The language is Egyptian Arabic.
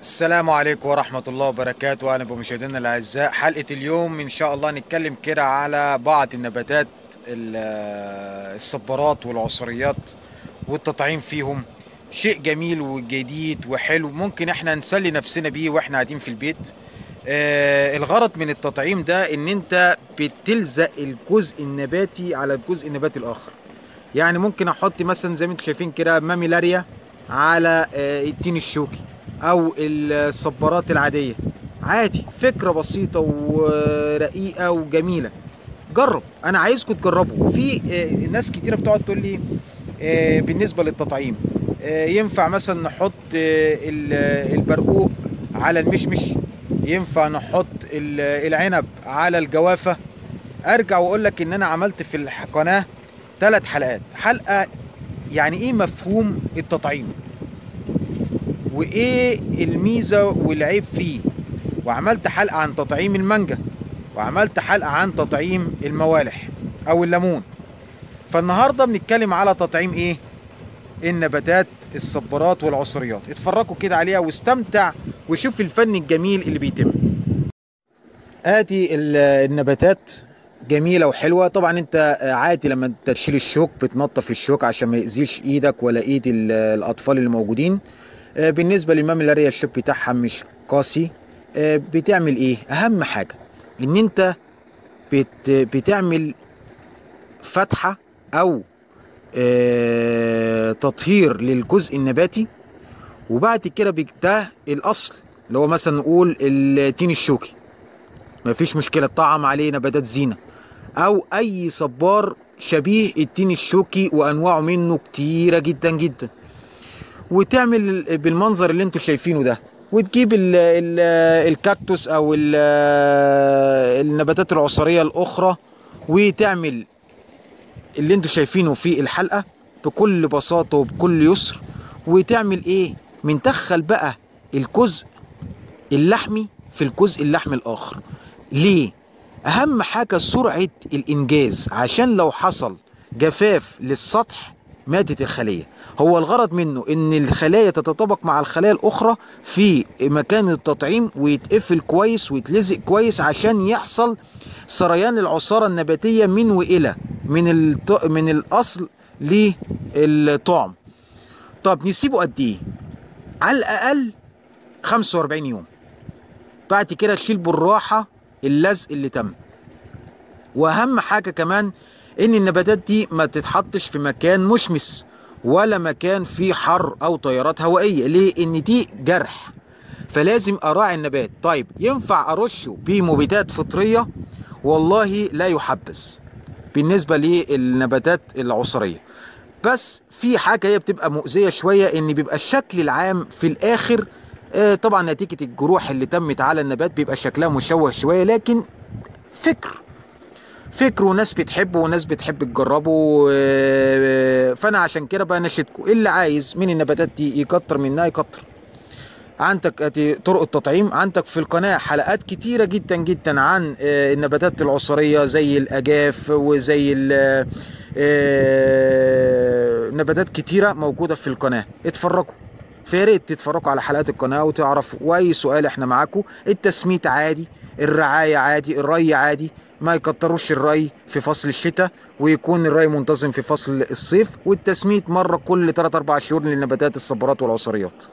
السلام عليكم ورحمة الله وبركاته أهلا بمشاهدينا الأعزاء حلقة اليوم إن شاء الله نتكلم كده على بعض النباتات ال- الصبارات والعصريات والتطعيم فيهم شيء جميل وجديد وحلو ممكن احنا نسلي نفسنا بيه واحنا قاعدين في البيت آه الغرض من التطعيم ده ان انت بتلزق الجزء النباتي على الجزء النباتي الاخر يعني ممكن احط مثلا زي ما انتم شايفين كده ماميلاريا على آه، التين الشوكي او الصبارات العاديه عادي فكره بسيطه ورقيقه وجميله جرب انا عايزكم تجربوا في آه، ناس كتيره بتقعد تقول لي آه، بالنسبه للتطعيم آه، ينفع مثلا نحط آه، ال- البرقوق على المشمش ينفع نحط ال- العنب على الجوافه ارجع واقول لك ان انا عملت في القناه ثلاث حلقات حلقه يعني ايه مفهوم التطعيم وايه الميزه والعيب فيه وعملت حلقه عن تطعيم المانجا وعملت حلقه عن تطعيم الموالح او الليمون فالنهارده بنتكلم على تطعيم ايه النباتات الصبارات والعصريات اتفرجوا كده عليها واستمتع وشوف الفن الجميل اللي بيتم ادي ال- النباتات جميله وحلوه طبعا انت عادي لما انت تشيل الشوك بتنظف الشوك عشان ما يأذيش ايدك ولا ايد ال- الاطفال اللي موجودين آه، بالنسبه للماميلاريا الشوك بتاعها مش قاسي آه، بتعمل ايه اهم حاجه ان انت بت بتعمل فتحه او آه، تطهير للجزء النباتي وبعد كده بك- ده الاصل اللي هو مثلا نقول التين الشوكي مفيش مشكله طعم عليه نباتات زينه او اي صبار شبيه التين الشوكي وانواعه منه كتيره جدا جدا وتعمل بالمنظر اللي انتوا شايفينه ده وتجيب ال ال الكاكتوس او ال النباتات العصريه الاخرى وتعمل اللي انتوا شايفينه في الحلقه بكل بساطه وبكل يسر وتعمل ايه منتخل بقى الجزء اللحمي في الجزء اللحمي الاخر ليه اهم حاجه سرعه الانجاز عشان لو حصل جفاف للسطح ماتت الخليه هو الغرض منه ان الخلايا تتطابق مع الخلايا الاخرى في مكان التطعيم ويتقفل كويس ويتلزق كويس عشان يحصل سريان العصاره النباتيه من والى من الط... من الاصل للطعم طب نسيبه قد ايه على الاقل 45 يوم بعد كده تشيل بالراحه اللزق اللي تم واهم حاجه كمان ان النباتات دي ما تتحطش في مكان مشمس ولا مكان فيه حر او تيارات هوائيه ليه ان دي جرح فلازم اراعي النبات طيب ينفع ارشه بمبيدات فطريه والله لا يحبذ بالنسبه للنباتات العصريه بس في حاجه هي بتبقى مؤذيه شويه ان بيبقى الشكل العام في الاخر آه، طبعا نتيجه الجروح اللي تمت على النبات بيبقى شكلها مشوه شويه لكن فكر فكر وناس بتحبه وناس بتحب تجربه آه، فانا عشان كده بقى ناشدكم اللي عايز من النباتات دي يكتر منها يكتر عندك ادي طرق التطعيم عندك في القناه حلقات كتيره جدا جدا عن آه، النباتات العصريه زي الاجاف وزي ال- آه، نباتات كتيره موجوده في القناه اتفرجوا فيا ريت تتفرجوا على حلقات القناه وتعرفوا واي سؤال احنا معاكم التسميت عادي الرعايه عادي الري عادي ما يكتروش الري في فصل الشتاء ويكون الري منتظم في فصل الصيف والتسميت مره كل 3 4 شهور للنباتات الصبارات والعصريات